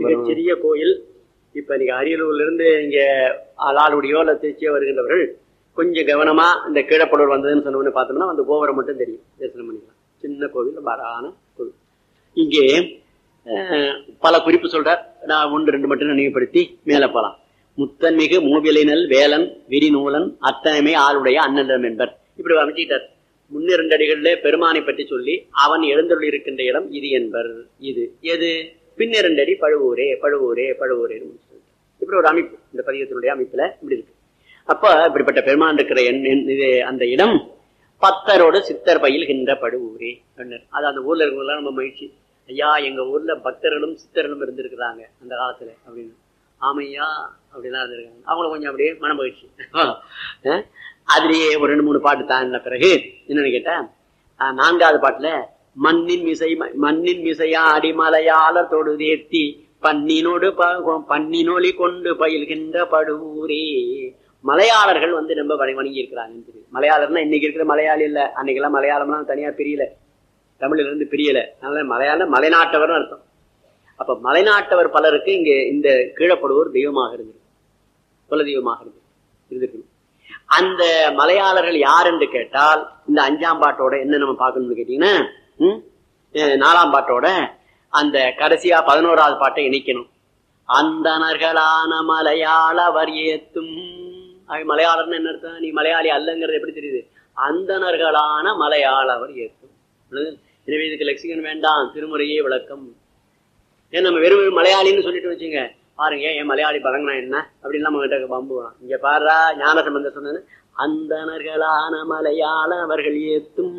மிகச்சிறிய கோயில் இப்ப நீங்க அரியலூர்ல இருந்து இங்க லால்குடியோ இல்ல திருச்சியோ வருகின்றவர்கள் கொஞ்சம் கவனமா இந்த கீழப்படூர் வந்ததுன்னு சொன்னோன்னு பார்த்தோம்னா அந்த கோபுரம் மட்டும் தெரியும் தரிசனம் பண்ணிக்கலாம் சின்ன கோவில் பாரான கோவில் இங்கே அஹ், பல குறிப்பு சொல்றார் நான் ஒன்று ரெண்டு மட்டும் நினைவுபடுத்தி மேல போலாம் முத்தன்மிகு மூவிலினல் வேலன் விரிநூலன் அத்தனமே ஆளுடைய அண்ணன் என்பர் இப்படி அமைச்சிட்டார் முன்னிரண்டு அடிகளிலே பெருமானை பற்றி சொல்லி அவன் எழுந்தருள் இருக்கின்ற இடம் இது என்பர் இது எது பின்னிரண்டு அடி பழுவூரே பழுவூரே பழுவூரே இப்படி ஒரு அமைப்பு இந்த பதிகத்தினுடைய அமைப்புல இப்படி இருக்கு அப்ப இப்படிப்பட்ட பெருமான் இருக்கிற எண் எண் இது அந்த இடம் பத்தரோடு சித்தர் பயில்கின்ற படுவூரே அப்படின்னாரு. அது அந்த ஊர்ல இருக்கவங்களாம் நம்ம மகிழ்ச்சி ஐயா எங்க ஊர்ல பக்தர்களும் சித்தர்களும் இருந்திருக்கிறாங்க அந்த காலத்துல அப்படின்னு ஆமையா அப்படிலாம் இருந்திருக்காங்க அவங்கள கொஞ்சம் அப்படியே மன மகிழ்ச்சி அஹ் அதுலயே ஒரு ரெண்டு மூணு பாட்டு தாண்டின பிறகு என்னன்னு கேட்டா அஹ் நான்காவது பாட்டுல மண்ணின் மிசை மண்ணின் மிசையா அடிமலையாளர் தொடுதேத்தி பன்னினோடு ப- பன்னினொலி கொண்டு பயில்கின்ற படுவூரே மலையாளர்கள் வந்து ரொம்ப வணங்கி வணங்கி இருக்கிறாங்கன்னு தெரியுது மலையாளர்னா இன்னைக்கு இருக்கிற மலையாளி இல்ல அன்னைக்கெல்லாம் மலையாளம்லாம் தனியா பிரியல தமிழ்ல இருந்து பிரியல அதனால மலையாளம் மலைநாட்டவர்னு அர்த்தம் அப்ப மலைநாட்டவர் பலருக்கு இங்க இந்த கீழப்படுவோர் தெய்வமாக இருந்திருக்கு குல தெய்வமாக இருந்தது இருந்திருக்கணும் அந்த மலையாளர்கள் யார் என்று கேட்டால் இந்த அஞ்சாம் பாட்டோட என்ன நம்ம பார்க்கணும்னு கேட்டீங்கன்னா ம், அஹ் நாலாம் பாட்டோட அந்த கடைசியா பதினோராவது பாட்டை இணைக்கணும் அந்தணர்களான மலையாளவர் ஏத்தும் அது மலையாளர்னு என்ன அர்த்தம் நீ மலையாளி அல்லங்கிறது எப்படி தெரியுது அந்தணர்களான மலையாளவர் ஏத்தும் எனவே இதுக்கு லெக்சிகன் வேண்டாம் திருமுறையே விளக்கம் ஏன் நம்ம வெறும் வெறும் மலையாளின்னு சொல்லிட்டு வச்சுங்க பாருங்க என் மலையாளி பழங்கினா என்ன அப்படின்னு நம்ம கிட்ட பம்புவான் இங்க பாருடா ஞான சம்பந்த சொன்னது அந்தணர்களான மலையாள அவர்கள் ஏத்தும்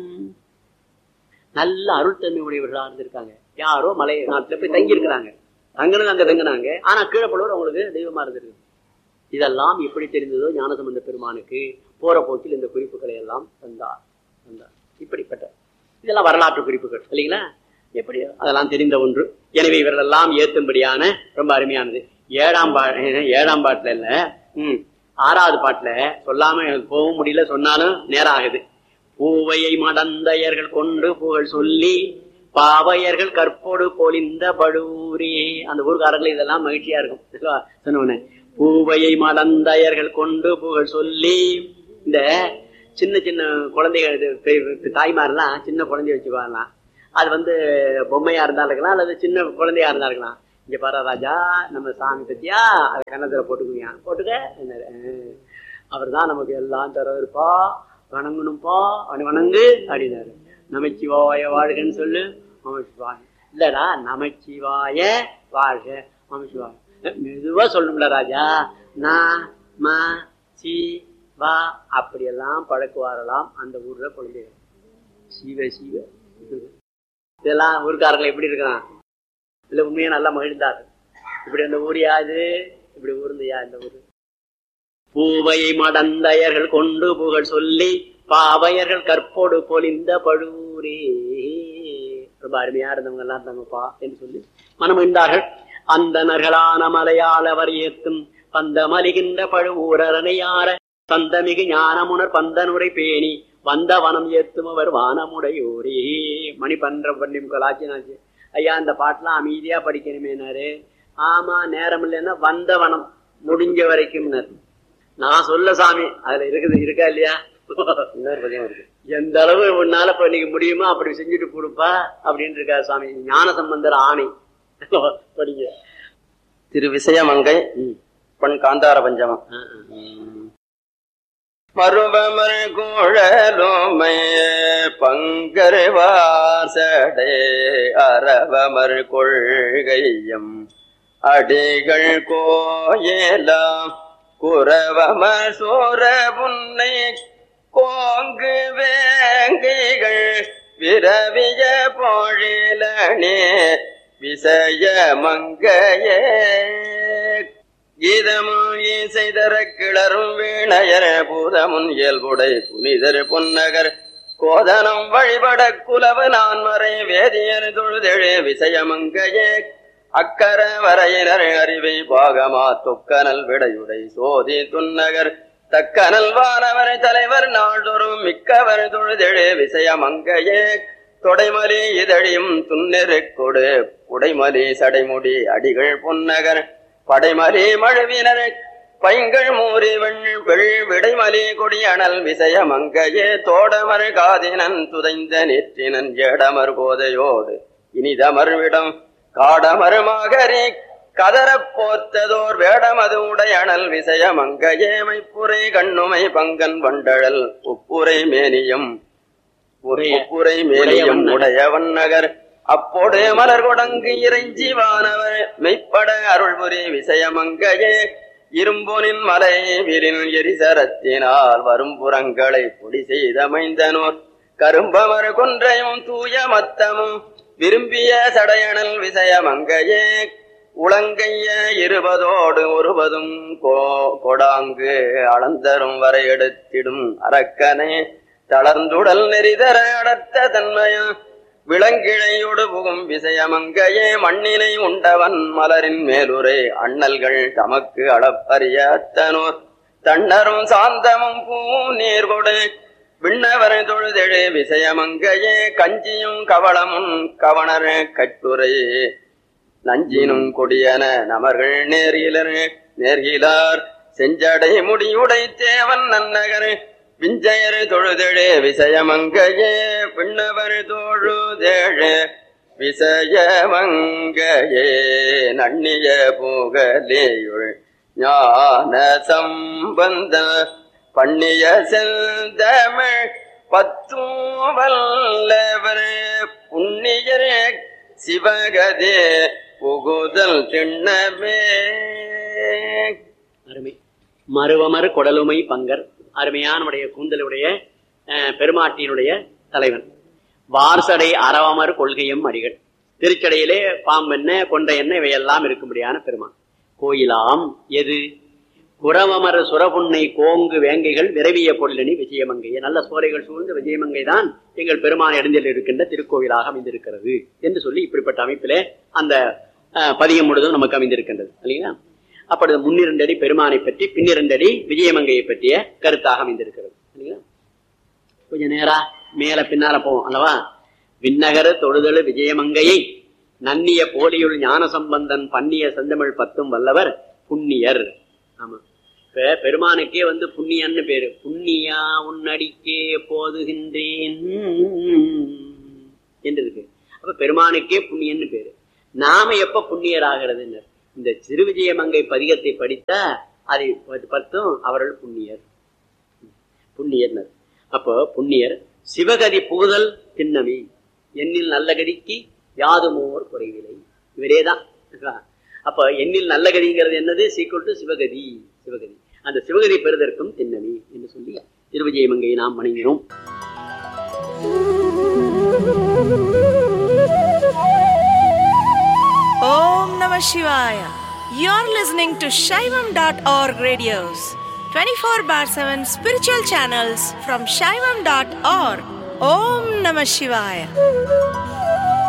நல்ல அருள்தன்மை உடையவர்களா இருந்திருக்காங்க யாரோ மலை நாட்டுல போய் தங்கி இருக்கிறாங்க தங்கினது அங்க தங்கினாங்க ஆனா கீழப்படுவர் அவங்களுக்கு தெய்வமா இருந்திருக்கு இதெல்லாம் எப்படி தெரிந்ததோ ஞானசம்பந்த பெருமானுக்கு போற போக்கில் இந்த குறிப்புகளை எல்லாம் தந்தார் தந்தார் இப்படிப்பட்ட இதெல்லாம் வரலாற்று குறிப்புகள் இல்லைங்களா எப்படி அதெல்லாம் தெரிந்த ஒன்று எனவே இவர்கள் எல்லாம் ஏத்தும்படியான ரொம்ப அருமையானது ஏழாம் பா ஏழாம் பாட்டுல இல்ல ம் ஆறாவது பாட்டுல சொல்லாம எனக்கு போகவும் முடியல சொன்னாலும் நேரம் ஆகுது பூவையை மடந்தையர்கள் கொண்டு புகழ் சொல்லி பாவையர்கள் கற்போடு பொலிந்த படூரே அந்த ஊர்க்காரர்கள் இதெல்லாம் மகிழ்ச்சியா இருக்கும் சொன்னவனே பூவையை மடந்தையர்கள் கொண்டு புகழ் சொல்லி இந்த சின்ன சின்ன குழந்தைகள் இது பெ- பெ- தாய்மாரெல்லாம் சின்ன குழந்தைய வச்சுக்குவாங்களாம் அது வந்து பொம்மையா இருந்தா இருக்கலாம் அல்லது சின்ன குழந்தையா இருந்தா இருக்கலாம் இங்க பாரு ராஜா நம்ம சாமி பத்தியா அதை கண்ணத்துல போட்டுக்குவியா போட்டுக்க அவர் தான் நமக்கு எல்லாம் தரவிருப்பா வணங்கணும்ப்பா அவனை வணங்கு அப்படின்னாரு நமச்சிவாய வாழ்கன்னு சொல்லு நமச்சிவாய இல்லடா நமச்சிவாய வாழ்க நமச்சிவாய மெதுவா சொல்லணும்ல ராஜா நான் ம சி வா அப்படியெல்லாம் பழக்குவாரலாம் அந்த ஊர்ல குழந்தைகள் சிவ சிவ இதெல்லாம் ஊர்க்காரர்கள் எப்படி இருக்கான் இல்ல உண்மையா நல்லா மகிழ்ந்தார் இப்படி அந்த ஊர் யாது இப்படி ஊர்ந்தையா இந்த ஊரு பூவையை மடந்தையர்கள் கொண்டு புகழ் சொல்லி பாவையர்கள் கற்போடு பொலிந்த பழூரே ரொம்ப அருமையா இருந்தவங்க எல்லாம் இருந்தாங்கப்பா என்று சொல்லி மனமகிழ்ந்தார்கள் அந்தனர்களான மலையாளவர் ஏத்தும் பந்த மலிகின்ற பழுவூரரணையார சந்தமிகு ஞானமுனர் பந்தனுரை பேணி வந்த வனம் ஏத்தும் அவர் வானமுடையோரே மணி பன்ற பண்ணியும் கலாச்சினாச்சு ஐயா இந்த பாட்டெல்லாம் அமைதியா படிக்கணுமேனாரு ஆமா நேரம் இல்லைன்னா வந்த வனம் முடிஞ்ச வரைக்கும் நான் சொல்ல சாமி அதுல இருக்குது இருக்கா இல்லையா இன்னொரு பதியம் இருக்கு எந்த அளவு உன்னால இப்ப நீங்க முடியுமோ அப்படி செஞ்சுட்டு கொடுப்பா அப்படின்னு இருக்காரு சாமி ஞான சம்பந்தர் ஆணை படிங்க திரு விசயமங்கை ம். பொன் காந்தார பஞ்சமம் ஆ, ஆ. மறுபமர் குழலுமை பங்கருவாசடே அரவமர் கொள்கையும் அடிகள் கோயலாம் குரவமர் சோர புன்னை கோங்கு வேங்கைகள் விரவிய பொழிலனே விசய மங்கையே கீதமும் இசைதர கிளரும் வீணையர் பூதமுன் இயல்புடை புனிதர் பொன்னகர் கோதனம் வழிபட குலவு நான் மறை வேதியர் தொழுதெழு விசயமங்கையே அக்கர வரையினர் அறிவை பாகமா தொக்கனல் விடையுடை சோதி துன்னகர் தக்கனல் வானவர் தலைவர் நாள்தோறும் மிக்கவர் தொழுதெழு விசயமங்கையே தொடைமலி இதழியும் துன்னெருக்கொடு உடைமலி சடைமுடி அடிகள் பொன்னகர் படைமலி மழுவினர் பைங்கள் மூறி வெண் வெள் விடைமலி கொடியணல் விசய மங்கையே தோடமர் காதினன் துதைந்த நெற்றினன் ஏடமர் கோதையோடு இனிதமர் விடம் காடமர் மாகரி கதறப் போர்த்ததோர் வேடமது உடையணல் விசய மங்கையே மைப்புரை கண்ணுமை பங்கன் வண்டழல் உப்புரை மேனியம் உடைய- உப்புரை மேனியம் உடையவன் நகர் அப்போடு மலர் கொடங்கு இறைஞ்சி வானவர் மெய்ப்பட அருள்புரி விசயமங்கையே இரும்பொனின் மலை விரின் எரிசரத்தினால் வரும் புறங்களை பொடி செய்தமைந்தனோர் கரும்பமர் கொன்றையும் தூய மத்தமும் விரும்பிய சடையணல் விசயமங்கையே உளங்கைய இருபதோடு ஒருபதும் கோ- கொடாங்கு அளந்தரும் வரை எடுத்திடும் அரக்கனே தளர்ந்துடல் நெறிதர அடர்த்த தன்மையா விளங்கிழையோடு புகும் விசயமங்கையே மண்ணினை உண்டவன் மலரின் மேலுரை அண்ணல்கள் தமக்கு அளப்பறியத்தனோர் தன்னரும் சாந்தமும் பூ நீர் கொடு விண்ணவர் தொழுதெழு விசயமங்கையே கஞ்சியும் கவளமும் கவணர் கட்டுரை நஞ்சினும் கொடியன நமர்கள் நேர்கிலர் நேர்கிலார் செஞ்சடை முடியுடை தேவன் நன்னகர் விஞ்சயர் தொழுதெழு விசயமங்கையே விண்ணவர் தொழுதெழு விசயமங்கையே நன்னிய புகலேயுள் ஞான சம்பந்த பண்ணிய செந்தமிழ் பத்தும் வல்லவர் புண்ணியரே சிவகதே புகுதல் திண்ணமே அருமை மருவமர் கொடலுமை பங்கர் அருமையான உடைய கூந்தலுடைய அஹ், பெருமாட்டியினுடைய தலைவன் வார்சடை அரவமர் கொள்கையும் அடிகள் திருச்சடையிலே பாம்பென்ன கொண்ட என்ன இவையெல்லாம் இருக்கும்படியான பெருமான் கோயிலாம் எது குரவமர சுரபுன்னை கோங்கு வேங்கைகள் விரவிய பொருளணி விஜயமங்கையே நல்ல சோலைகள் சூழ்ந்த விஜயமங்கை தான் எங்கள் பெருமான் இடத்தில் இருக்கின்ற திருக்கோவிலாக அமைந்திருக்கிறது என்று சொல்லி இப்படிப்பட்ட அமைப்பிலே அந்த அஹ், பதிகம் முழுதும் நமக்கு அமைந்திருக்கின்றது இல்லைங்களா அப்பொழுது முன்னிரண்டடி பெருமானை பற்றி பின்னிரண்டடி விஜயமங்கையை பற்றிய கருத்தாக அமைந்திருக்கிறது இல்லைங்களா கொஞ்சம் நேரா மேல பின்னால போவோம் அல்லவா விண்ணகர தொழுதழு விஜயமங்கையை நன்னிய போலியுள் ஞான சம்பந்தன் பண்ணிய செந்தமிழ் பத்தும் வல்லவர் புண்ணியர் ஆமா இப்ப பெருமானுக்கே வந்து புண்ணியன்னு பேரு புண்ணியா உன்னடிக்கே போதுகின்றேன் என்று இருக்கு அப்ப பெருமானுக்கே புண்ணியன்னு பேரு நாம எப்ப புண்ணியர் ஆகிறதுன்னு இந்த சிறுவிஜயமங்கை பதிகத்தை படித்தா அதை பத்தும் அவர்கள் புண்ணியர் புண்ணியர்னர் அப்போ புண்ணியர் சிவகதி புகுதல் திண்ணமே எண்ணில் நல்ல கதிக்கு யாதுமோர் குறைவில்லை இவரே தான் அப்ப எண்ணில் நல்ல கதிங்கிறது என்னது சீக்கிரம் டு சிவகதி சிவகதி அந்த சிவகதி பெறுதற்கும் திண்ணமே என்று சொல்லி திருவிஜயமங்கையை நாம் வணங்கினோம் Om Namah Shivaya. You're listening to Shaivam.org radios, 24 bar 7 spiritual channels from Shaivam.org. Om Namah Shivaya.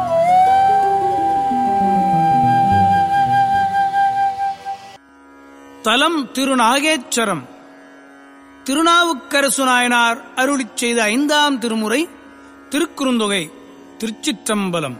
தலம் திருநாகேச்சரம் திருநாவுக்கரசு நாயனார் அருளிச் செய்த ஐந்தாம் திருமுறை திருக்குறுந்தொகை திருச்சிற்றம்பலம்